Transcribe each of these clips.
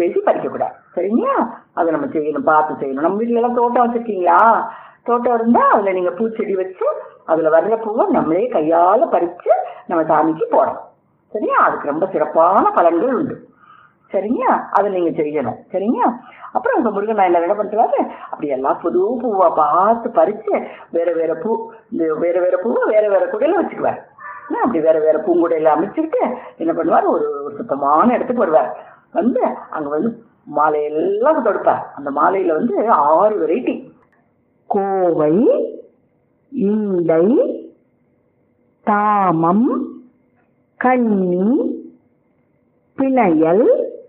பேசி பறிக்கக்கூடாது சரிங்களா அதை நம்ம செய்யணும் பார்த்து செய்யணும் நம்ம வீட்டுல எல்லாம் தோட்டம் வச்சிருக்கீங்களா தோட்டம் இருந்தா அதுல நீங்க பூச்செடி வச்சு அதுல வர்ற பூவை நம்மளே கையால பறிச்சு நம்ம சாமிக்கு போடணும் சரியா அதுக்கு ரொம்ப சிறப்பான பலன்கள் உண்டு சரிங்க அதை நீங்க செய்யணும் சரிங்க அப்புறம் உங்க முருகன் நாயனார் என்ன பண்றாரு அப்படி எல்லாம் புது பூவா பார்த்து பறிச்சு வேற வேற பூ இந்த வேற வேற பூவை வேற வேற குடையில வச்சுக்குவார் என்ன, அப்படி வேற வேற பூங்குடையில அமைச்சுக்கிட்டு என்ன பண்ணுவார் ஒரு ஒரு சுத்தமான இடத்துக்கு வருவார் வந்து அங்க வந்து மாலையெல்லாம் தொடுப்பார் அந்த மாலையில வந்து ஆறு வெரைட்டி கோவை இண்டை தாமம் கன்னி பிணையல்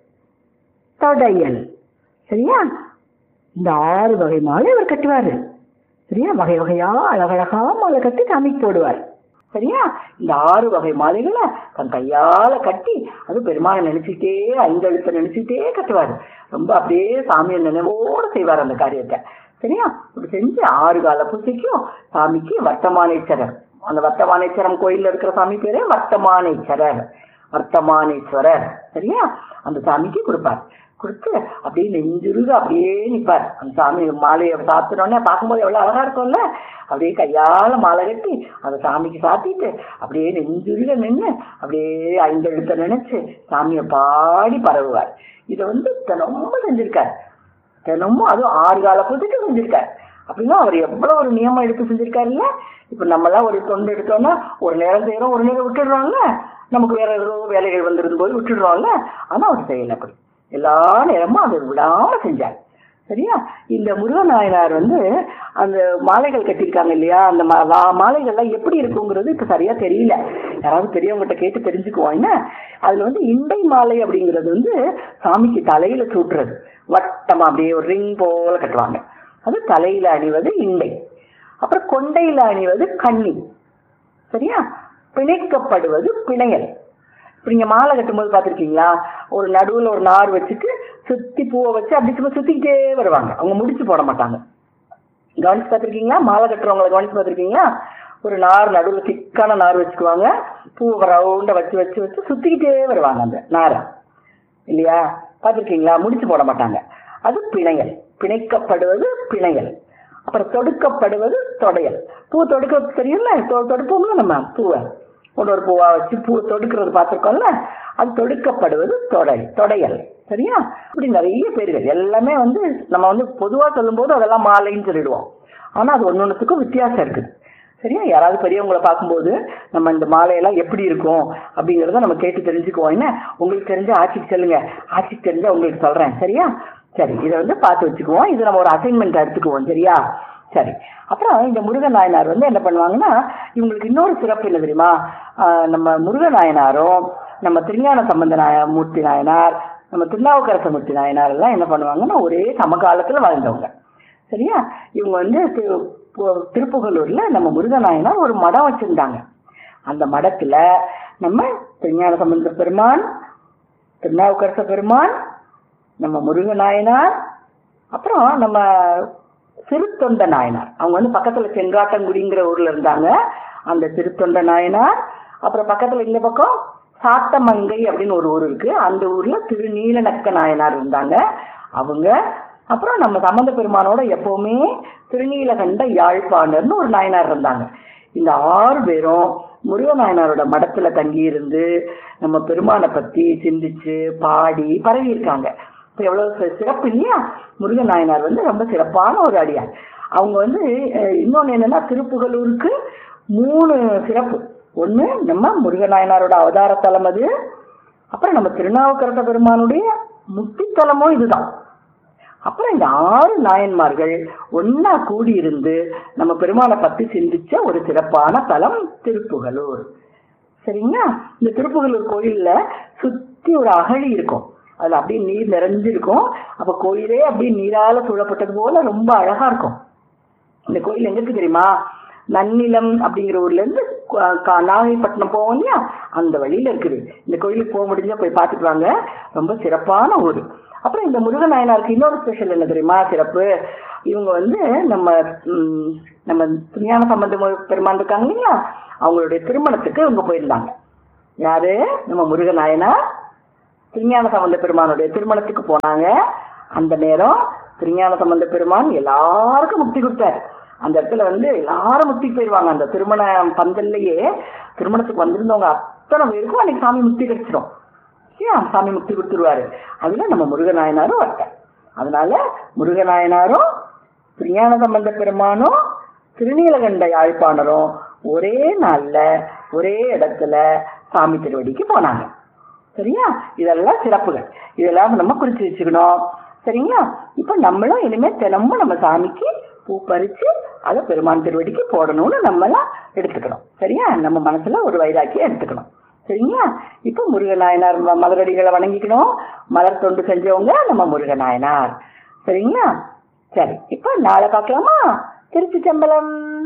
தொடையல் சரியா இந்த ஆறு வகை மாலை அவர் கட்டுவாரு சரியா வகை வகையா அழகழகா மாலை கட்டி சாமிக்கு போடுவார் சரியா இந்த ஆறு வகை மாலைகளை தன் கையால கட்டி அது பெருமாளை நினைச்சுட்டே ஐந்தெழுத்த நினைச்சுட்டே கட்டுவாரு ரொம்ப அப்படியே சாமியை நினைவோடு செய்வார் அந்த காரியத்தை சரியா இப்படி செஞ்சு ஆறு கால பூஜைக்கும் சாமிக்கு வர்த்தமானேஸ்வரர் அந்த வர்த்தமானேஸ்வரம் கோயில்ல இருக்கிற சாமி பேரே வர்த்தமானேஸ்வரர் வர்த்தமானேஸ்வரர் சரியா அந்த சாமிக்கு கொடுப்பார் கொடுத்து அப்படியே நெஞ்சுருக அப்படியே நிப்பார் அந்த சாமி மாலையை சாத்தினோடனே பார்க்கும்போது எவ்வளவு அழகா இருக்கும்ல அப்படியே கையால மாலை கட்டி அந்த சாமிக்கு சாத்திட்டு அப்படியே நெஞ்சுருக நின்று அப்படியே ஐந்தெழுத்த நினைச்சு சாமியை பாடி பரவுவார் இதை வந்து ரொம்ப செஞ்சிருக்கார் தினமும் அதுவும் ஆறு கால பூஜைக்கு செஞ்சிருக்காரு அப்படின்னா அவர் எவ்வளவு ஒரு நியமம் எடுத்து செஞ்சிருக்காருல்ல இப்ப நம்ம எல்லாம் ஒரு தொண்டு எடுத்தோம்னா ஒரு நேரம் செய்யறோம் ஒரு நேரம் விட்டுடுறோம்ல நமக்கு வேற ஏதோ வேலைகள் வந்திருக்கும் போது விட்டுடுறோம்ல ஆனா அவர் செய்யல அப்படி எல்லா நேரமும் அதை விடாம செஞ்சார் சரியா இந்த முருகன் நாயனார் வந்து அந்த மாலைகள் கட்டியிருக்காங்க இல்லையா அந்த மா- லா- மாலைகள்லாம் எப்படி இருக்குங்கிறது இப்ப சரியா தெரியல யாராவது பெரியவங்ககிட்ட கேட்டு தெரிஞ்சுக்குவோம் என்ன அதுல வந்து இண்டை மாலை அப்படிங்கிறது வந்து சாமிக்கு தலையில சூட்டுறது வட்டமா அப்படியே ஒரு ரிங் போல கட்டுவாங்க அது தலையில அணிவது இண்டை அப்புறம் கொண்டையில அணிவது கன்னி சரியா பிணைக்கப்படுவது பிணையல் இப்ப நீங்க மாலை கட்டும்போது பார்த்திருக்கீங்களா ஒரு நடுவுல ஒரு நார் வச்சுட்டு சுத்தி பூவை வச்சு அப்படி சும்மா சுத்திக்கிட்டே வருவாங்க அவங்க முடிச்சு போட மாட்டாங்க கவனிச்சு பார்த்திருக்கீங்களா மாலை கட்டுறவங்களை கவனிச்சு பார்த்திருக்கீங்களா ஒரு நார் நடுவுல திக்கான நார் வச்சுக்குவாங்க பூவை ரவுண்டா வச்சு வச்சு வச்சு சுத்திக்கிட்டே வருவாங்க அந்த நாரை இல்லையா பார்த்திருக்கீங்களா முடிச்சு போட மாட்டாங்க அது பிணையல் பிணைக்கப்படுவது பிணையல் அப்புறம் தொடுக்கப்படுவது தொடையல் பூ தொடுக்க தெரியும்ல தொ- தொடுப்போம்ல நம்ம பூவை ஒரு ஒரு பூவா வச்சு பூ தொடுக்கிறது பார்த்திருக்கோம்ல அது தொடுக்கப்படுவது தொடை தொடையல் சரியா இப்படி நிறைய பேர்கள் எல்லாமே வந்து நம்ம வந்து பொதுவா சொல்லும்போது அதெல்லாம் மாலைன்னு சொல்லிடுவோம் ஆனா அது ஒன்னொன்னுத்துக்கும் வித்தியாசம் இருக்குது சரியா யாராவது பெரியவங்களை பார்க்கும்போது நம்ம இந்த மாலையெல்லாம் எப்படி இருக்கும் அப்படிங்கறத நம்ம கேட்டு தெரிஞ்சுக்குவோம் என்ன உங்களுக்கு தெரிஞ்ச ஆட்சிக்கு சொல்லுங்க ஆட்சிக்கு தெரிஞ்சா உங்களுக்கு சொல்றேன் சரியா சரி இதை வந்து பார்த்து வச்சுக்குவோம் இது நம்ம ஒரு அசைன்மெண்ட் எடுத்துக்குவோம் சரியா சரி அப்புறம் இந்த முருகன் நாயனார் வந்து என்ன பண்ணுவாங்கன்னா இவங்களுக்கு இன்னொரு சிறப்பு என்ன தெரியுமா ஆஹ் நம்ம முருகன் நாயனாரும் நம்ம திருஞான சம்பந்த நாய மூர்த்தி நாயனார் நம்ம திருநாவுக்கரச மூர்த்தி நாயனார் எல்லாம் என்ன பண்ணுவாங்கன்னா ஒரே சமகாலத்துல வாழ்ந்தவங்க சரியா இவங்க வந்து திரு- பு- திருப்புகலூர்ல நம்ம முருகநாயனார் ஒரு மடம் வச்சிருந்தாங்க அந்த மடத்துல நம்ம திருஞான சம்பந்த பெருமான் திருநாவுக்கரச பெருமான் நம்ம முருகநாயனார் அப்புறம் நம்ம திருத்தொண்ட நாயனார் அவங்க வந்து பக்கத்துல செங்காட்டங்குடிங்கிற ஊர்ல இருந்தாங்க அந்த திருத்தொண்ட நாயனார் அப்புறம் பக்கத்துல இந்த பக்கம் சாத்தமங்கை அப்படின்னு ஒரு ஊர் இருக்கு அந்த ஊர்ல திருநீலநக்க நாயனார் இருந்தாங்க அவங்க அப்புறம் நம்ம சம்பந்த பெருமானோட எப்பவுமே திருநீலகண்ட யாழ்ப்பாணர்னு ஒரு நாயனார் இருந்தாங்க இந்த ஆறு பேரும் முருக நாயனாரோட மடத்துல தங்கி இருந்து நம்ம பெருமானை பத்தி சிந்திச்சு பாடி பரவி இருக்காங்க இப்ப எவ்வளவு சி- சிறப்பு இல்லையா முருகன் நாயனார் வந்து ரொம்ப சிறப்பான ஒரு அடியார் அவங்க வந்து அஹ், இன்னொன்னு என்னன்னா திருப்புகலூருக்கு மூணு சிறப்பு ஒண்ணு நம்ம முருகன் நாயனாரோட அவதார தலம் அது அப்புறம் நம்ம திருநாவுக்கரச பெருமானுடைய முக்தித்தலமும் இதுதான் அப்புறம் இந்த ஆறு நாயன்மார்கள் ஒன்னா கூடி இருந்து நம்ம பெருமானை பத்தி சிந்திச்ச ஒரு சிறப்பான தலம் திருப்புகலூர் சரிங்களா இந்த திருப்புகலூர் கோயில்ல சுத்தி ஒரு அகழி இருக்கும் அதுல அப்படியே நீர் நிறைஞ்சிருக்கும் அப்ப கோயிலே அப்படியே நீரால சூழப்பட்டது போல ரொம்ப அழகா இருக்கும் இந்த கோயில் எங்க இருக்கு தெரியுமா நன்னிலம் அப்படிங்கிற ஊர்ல இருந்து கு- கா- நாகைப்பட்டினம் போவோம் இல்லையா அந்த வழியில இருக்குது இந்த கோயிலுக்கு போக முடிஞ்சா போய் பார்த்துட்டு வாங்க ரொம்ப சிறப்பான ஊர் அப்புறம் இந்த முருகன் நாயனாருக்கு இன்னொரு ஸ்பெஷல் என்ன தெரியுமா சிறப்பு இவங்க வந்து நம்ம ம், நம்ம துணியான சம்பந்த பெருமான் இருக்காங்க இல்லையா அவங்களுடைய திருமணத்துக்கு இவங்க போயிருந்தாங்க யாரு நம்ம முருகன் நாயனார் திருஞான சம்பந்த பெருமானுடைய திருமணத்துக்கு போனாங்க அந்த நேரம் திருஞான சம்பந்த பெருமான் எல்லாருக்கும் முக்தி கொடுத்தாரு அந்த இடத்துல வந்து எல்லாரும் முக்திக்கு போயிடுவாங்க அந்த திருமண பந்தல்லையே திருமணத்துக்கு வந்திருந்தவங்க அத்தனை பேருக்கும் அன்னைக்கு சாமி முக்தி கிடைச்சிடும் ஏன் சாமி முக்தி கொடுத்துருவாரு அதுல நம்ம முருகநாயனாரும் வரட்டேன் அதனால முருகநாயனாரும் திருஞான சம்பந்த பெருமானும் திருநீலகண்ட யாழ்ப்பாணரும் ஒரே நாள்ல ஒரே இடத்துல சாமி திருவடிக்கு போனாங்க சரியா இதெல்லாம் சிறப்புகள் இதெல்லாம் நம்ம குறிச்சு வச்சுக்கணும் சரிங்களா இப்ப நம்மளும் இனிமே தினமும் நம்ம சாமிக்கு பூ பறிச்சு அதை பெருமான் திருவடிக்கு போடணும்னு நம்மளாம் எடுத்துக்கணும் சரியா நம்ம மனசுல ஒரு வைராக்கியம் எடுத்துக்கணும் சரிங்களா இப்ப முருகநாயனார் ம- மலரடிகளை வணங்கிக்கணும் மலர் தொண்டு செஞ்சவங்க நம்ம முருகநாயனார் சரிங்களா சரி இப்ப நாளை பார்க்கலாமா திருச்சி சம்பளம்